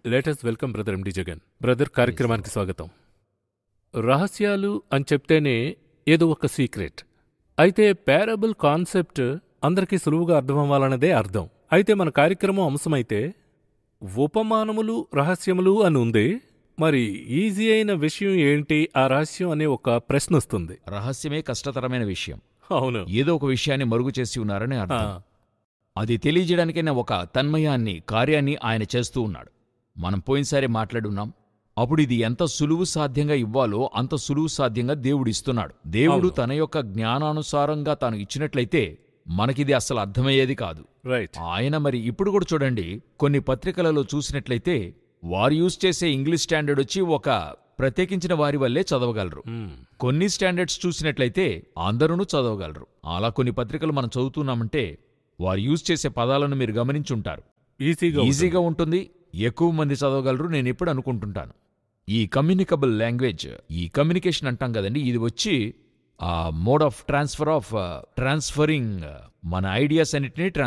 Latest welcome brother ఎండి Jagan brother కార్యక్రమానికి స్వాగతం రహస్యాలు అని చెప్తేనే ఏదో ఒక సీక్రెట్ అయితే పారబుల్ కాన్సెప్ట్ అందరికీ సులువుగా అర్థమవ్వాలన్నదే అర్థం అయితే మన కార్యక్రమం అంశమైతే ఉపమానములు రహస్యములు అని ఉంది మరి ఈజీ అయిన విషయం ఏంటి ఆ రహస్యం అనే ఒక ప్రశ్న వస్తుంది రహస్యమే కష్టతరమైన విషయం అవును ఏదో ఒక విషయాన్ని మరుగు చేసి ఉన్నారని ఆ, అర్థం అది తెలియజేయడానికైనా ఒక తన్మయాన్ని కార్యాన్ని ఆయన చేస్తూ ఉన్నాడు మనం పోయినసారి మాట్లాడున్నాం అప్పుడు ఇది ఎంత సులువు సాధ్యంగా ఇవ్వాలో అంత సులువు సాధ్యంగా దేవుడు ఇస్తున్నాడు దేవుడు అవును. తన యొక్క జ్ఞానానుసారంగా తాను ఇచ్చినట్లయితే మనకిది అస్సలు అర్థమయ్యేది కాదు రైట్ ఆయన మరి ఇప్పుడు కూడా చూడండి కొన్ని పత్రికలలో చూసినట్లయితే వారు యూజ్ చేసే ఇంగ్లీష్ స్టాండర్డ్ వచ్చి ఒక ప్రత్యేకించిన వారి వల్లే చదవగలరు మ్మ్. కొన్ని స్టాండర్డ్స్ చూసినట్లయితే అందరూ చదవగలరు అలా కొన్ని పత్రికలు మనం చదువుతున్నామంటే వారు యూజ్ చేసే పదాలను మీరు గమనించుంటారు ఈజీగా ఉంటుంది. ఈజీగా ఉంటుంది ఎక్కువ మంది చదవగలరు నేను ఎప్పుడు అనుకుంటుంటాను ఈ కమ్యూనికబుల్ లాంగ్వేజ్ ఈ కమ్యూనికేషన్ అంటాం కదండి ఇది వచ్చి ఆ mode of transfer of transferring మన ఐడియాస్ అన్నిటినీ